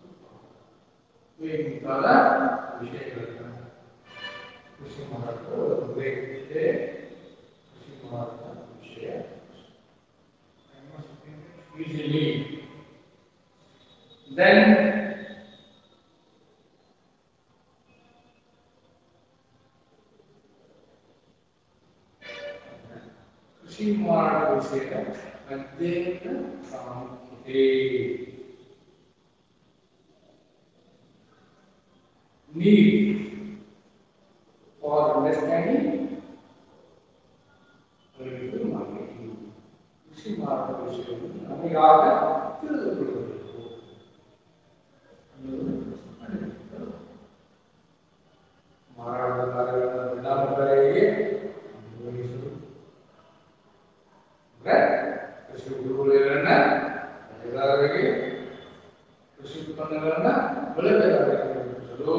ಈ ಮುಂತಾದ ವಿಷಯಗಳನ್ನು ಕೃಷಿ ಮಾರಾಟ ಒಳಗೊಂಡಿದೆ. ಕೃಷಿ ಮಾರಾಟ ವಿಷಯ easily. Then ಕೃಷಿ ಮಾರಾಟ ವಿಷಯದ ಅಧ್ಯಯನ ಪ್ರಾಮುಖ್ಯತೆ need for understanding political marketing. ಕೃಷಿ ಮಾರಾಟ ವಿಷಯವನ್ನು ನಮಗಾಗ ತಿಳಿದುಕೊಳ್ಳಬೇಕು ಅನ್ನೋದು ಅನಿಸಿತು. ಮಾರಾಟದ ಕಾರ್ಯಗಳನ್ನು ಪರಿಣಾಮಕಾರಿಯಾಗಿ ನಿರ್ವಹಿಸುವುದು ಅಂದ್ರೆ ಕೃಷಿ ಉಡುಗೊರೆಗಳನ್ನ ಬೆಳೆಗಾರರಿಗೆ ಕೃಷಿ ಉತ್ಪನ್ನಗಳನ್ನ ಬೆಳೆಗಾರರಿಗೆ ಒದಗಿಸಲು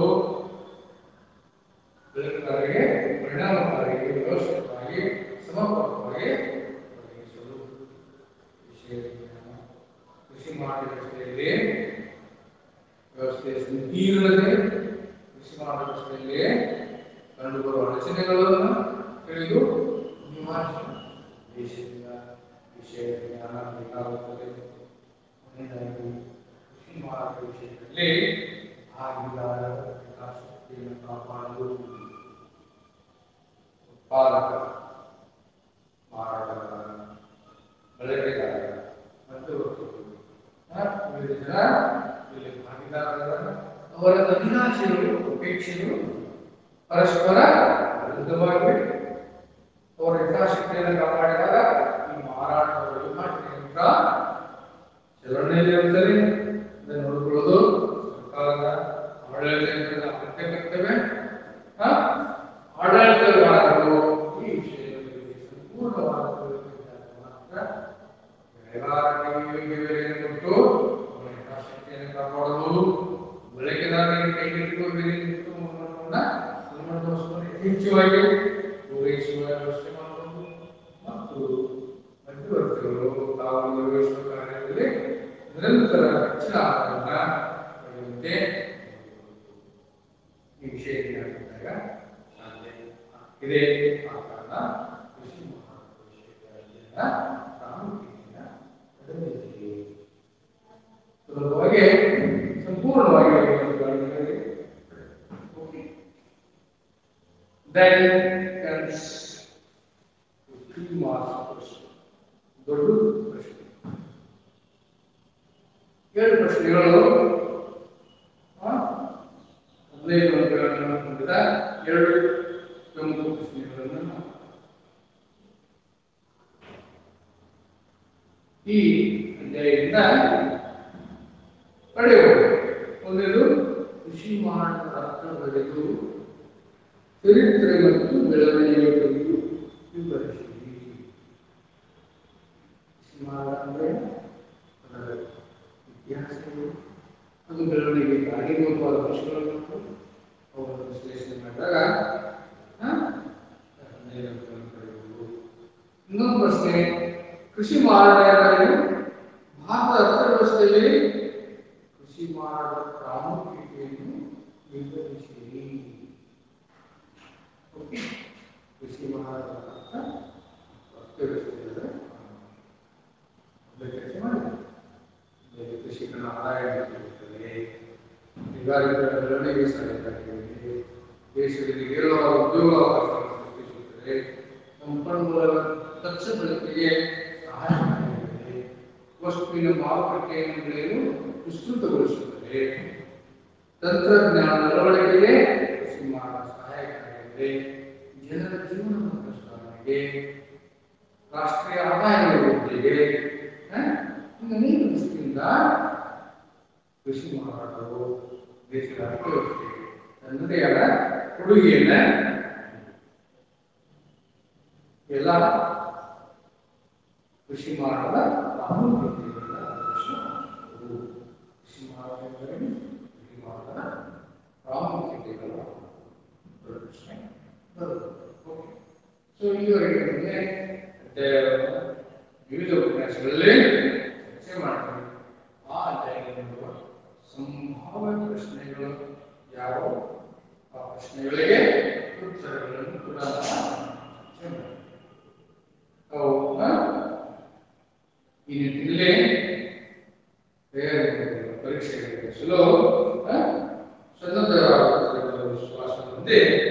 ಬೆಳೆಗಾರರಿಗೆ ಪರಿಣಾಮಕಾರಿಯಾಗಿ ವ್ಯವಸ್ಥಿತವಾಗಿ ಸಮರ್ಪಕವಾಗಿ ಒದಗಿಸಲು ವಿಷಯ ಜ್ಞಾನ. ಕೃಷಿ ಮಾರುಕಟ್ಟೆಯಲ್ಲಿ ವ್ಯವಸ್ಥೆಯ ಸಂಕೀರ್ಣತೆ ಕೃಷಿ ಮಾರುಕಟ್ಟೆಯಲ್ಲಿ ಕಂಡುಬರುವ ಅಡಚಣೆಗಳನ್ನು ತಿಳಿದು ನಿವಾರಿಸಿ ದೇಶದಿಂದ ವಿಷಯ ಜ್ಞಾನ ಬೇಕಾಗುತ್ತದೆ ಕೊನೆಯದಾಗಿ ಕೃಷಿ ಮಾರಾಟ ವಿಷಯದಲ್ಲಿ ಭಾಗಿದಾರರ ಹಿತಾಸಕ್ತಿಯನ್ನು ಕಾಪಾಡಲು ಉತ್ಪಾದಕ ಮಾರಾಟಗಾರ ಬಳಕೆದಾರ ಮತ್ತು ಆ, ವಿವಿಧ ಜನ ಇಲ್ಲಿ ಭಾಗಿದಾರರ ಅವರ ಅಭಿಲಾಷೆಗಳು ಅಪೇಕ್ಷೆಗಳು ಪರಸ್ಪರ ವಿರುದ್ಧವಾಗಿವೆ ಅವರ ಹಿತಾಸಕ್ತಿಯನ್ನು ಕಾಪಾಡಿದಾಗ ಈ ಮಾರಾಟದ ವಹಿವಾಟಿನ ಯಂತ್ರ ಚಲನೆಯಲ್ಲಿರುತ್ತದೆ ಇದನ್ನು ನೋಡಿಕೊಳ್ಳೋದು ಸರ್ಕಾರದ ಆಡಳಿತ ಯಂತ್ರದ ಅಗತ್ಯ ಕರ್ತವ್ಯ ಆ, ಆಡಳಿತಗಾರರು ಈ ವಿಷಯದಲ್ಲಿ ಸಂಪೂರ್ಣವಾದ ತಿಳುವಳಿಕೆಯಿದ್ದಾಗ ಮಾತ್ರ ಬೆಳೆಗಾರರಿಗೆ ಯೋಗ್ಯ ಬೆಲೆಯನ್ನು ಕೊಟ್ಟು ಅವರ ಹಿತಾಸಕ್ತಿಯನ್ನು ಕಾಪಾಡಲು ಬಳಕೆದಾರರಿಗೆ ಕೈಗೆಟುಕುವ ಬೆಲೆಯನ್ನು ಕೊಟ್ಟು ಅವರನ್ನ ಗುಣಮಟ್ಟ ವಸ್ತುವನ್ನು ಯಥೇಚ್ಛವಾಗಿ ಪೂರೈಸುವ ವ್ಯವಸ್ಥೆ ಮಾಡಬಹುದು ಮತ್ತು ಮಧ್ಯವರ್ತಿಗಳು ತಾವು ನಿರ್ವಹಿಸುವ ಕಾರ್ಯದಲ್ಲಿ ನಿರಂತರ ಹೆಚ್ಚಿನ ಆದಾಯವನ್ನು ಪಡೆಯುವಂತೆ ಈ ವಿಷಯದಿಂದ ಆಗಿದ್ದಾಗ ಸಾಧ್ಯ ಇದೆ ಆ ಕಾರಣ ಕೃಷಿ ಮಾರಾಟ ವಿಷಯದ ಅಧ್ಯಯನ ಪ್ರಾಮುಖ್ಯತೆಯನ್ನು ಪಡೆದಿದೆ ಸುಲಭವಾಗಿ ಸಂಪೂರ್ಣವಾಗಿ ಅರ್ಥಮಾಡಿಕೊಳ್ಳಿ. Okay. Then comes the three marks question. ದೊಡ್ಡ ಪ್ರಶ್ನೆ ಏಳು ಪ್ರಶ್ನೆಗಳು ಆ, ಹದಿನೈದು ಅಂಕಗಳನ್ನು ಹೊಂದಿದ ಎರಡು ಪ್ರಮುಖ ಪ್ರಶ್ನೆಗಳನ್ನು ನಾವು ಈ ಅಧ್ಯಾಯದಿಂದ ಪಡೆಯಬಹುದು ಒಂದೇದು ಕೃಷಿ ಮಾಡಿದ ಅರ್ಥ ಬರೆದು ಚರಿತ್ರೆ ಮತ್ತು ಬೆಳವಣಿಗೆ ಕುರಿತು ವಿವರಿಸಿರಿ ಕೃಷಿ ಮಾಡ ಅಂದ್ರೆ ಅದರ ಇತಿಹಾಸಗಳು ಅದು ಬೆಳವಣಿಗೆ ಕಾರಣೀಭೂತವಾದ ಅಂಶಗಳನ್ನು ಅವುಗಳನ್ನು ವಿಶ್ಲೇಷಣೆ ಮಾಡಿದಾಗ ಆ, ಹದಿನೈದು ಅಂಕಗಳನ್ನು ಪಡೆಯಬಹುದು. ಇನ್ನೊಂದು ಪ್ರಶ್ನೆ ಕೃಷಿ ಮಾರಾಟ ಎಂದರೇನು ಭಾರತದ ಅರ್ಥವ್ಯವಸ್ಥೆಯಲ್ಲಿ ಕೃಷಿ ಮಾರಾಟದ ಪ್ರಾಮುಖ್ಯತೆಯನ್ನು ವಿವರಿಸಿರಿ ಓಕೆ ಕೃಷಿ ಮಾರಾಟದ ಅರ್ಥ ಅರ್ಥವ್ಯವಸ್ಥೆಯಲ್ಲಿ ಕೆಲಸ ಮಾಡಿ ಕೃಷಿಕನ ಆದಾಯ ಹೆಚ್ಚಿಸುತ್ತದೆ ಕೈಗಾರಿಕೆಗಳ ಬೆಳವಣಿಗೆ ಸಹಾಯಕಾರಿಯಾಗಿದೆ ದೇಶದಲ್ಲಿ ಹೇರಳವಾದ ಉದ್ಯೋಗಾವಕಾಶಗಳನ್ನು ಸೃಷ್ಟಿಸುತ್ತದೆ ಸಂಪನ್ಮೂಲ ದಕ್ಷ ಬಳಕೆಗೆ ಸಹಾಯಕಾರಿಯಾಗಿದೆ ವಸ್ತುವಿನ ಮಾರುಕಟ್ಟೆಯನ್ನು ಬೆಳೆಯಲು ವಿಸ್ತೃತಗೊಳಿಸುತ್ತದೆ ತಂತ್ರಜ್ಞಾನ ಬೆಳವಣಿಗೆಗೆ ಕೃಷಿ ಮಾಡಲು ಸಹಾಯಕಾರಿಯಾಗಿದೆ ಜನರ ಜೀವನ ಮಟ್ಟ ಸುಧಾರಣೆಗೆ ರಾಷ್ಟ್ರೀಯ ಆದಾಯಗಳ ವೃದ್ಧಿಗೆ ಹ? ಇನ್ನು ಅನೇಕ ದೃಷ್ಟಿಯಿಂದ ಕೃಷಿ ಮಾರಾಟವು ದೇಶದ ಅರ್ಥವ್ಯವಸ್ಥೆಗೆ ತನ್ನದೇ ಆದ ಕೊಡುಗೆಯನ್ನ ಎಲ್ಲ ಕೃಷಿ ಮಾರಾಟದ ಪ್ರಾಮುಖ್ಯತೆಯಿಂದ ಆಲೋಚಿಸಬಹುದು. ಕೃಷಿ ಮಾರಾಟ ಎಂದರೆ ಕೃಷಿ ಮಾರಾಟದ ಪ್ರಾಮುಖ್ಯತೆಗಳು ಪ್ರಶ್ನೆ ಬರುತ್ತದೆ. ಓಕೆ. ಸೊ ಇಲ್ಲಿವರೆಗೆ ನಮಗೆ ಅಧ್ಯಾಯವನ್ನು ವಿವಿಧ ಉಪನ್ಯಾಸಗಳಲ್ಲಿ ಚರ್ಚೆ ಮಾಡ್ತೀವಿ ಆ ಅಧ್ಯಾಯದಲ್ಲಿರುವ ಸಂಭಾವ್ಯ ಪ್ರಶ್ನೆಗಳು ಯಾವುವು ಆ ಪ್ರಶ್ನೆಗಳಿಗೆ ಉತ್ತರಗಳನ್ನು ಕೂಡ ನಾವು ಚರ್ಚೆ ಮಾಡ್ತೀವಿ ಅವು ಆ, ಈ ನಿಟ್ಟಿನಲ್ಲಿ ತಯಾರಿ ಪರೀಕ್ಷೆಗಳಿಗೆ ಸುಲಭ ಸನ್ನದ್ಧರಾಗುತ್ತದೆ ಎಂಬ ವಿಶ್ವಾಸ ಹೊಂದಿ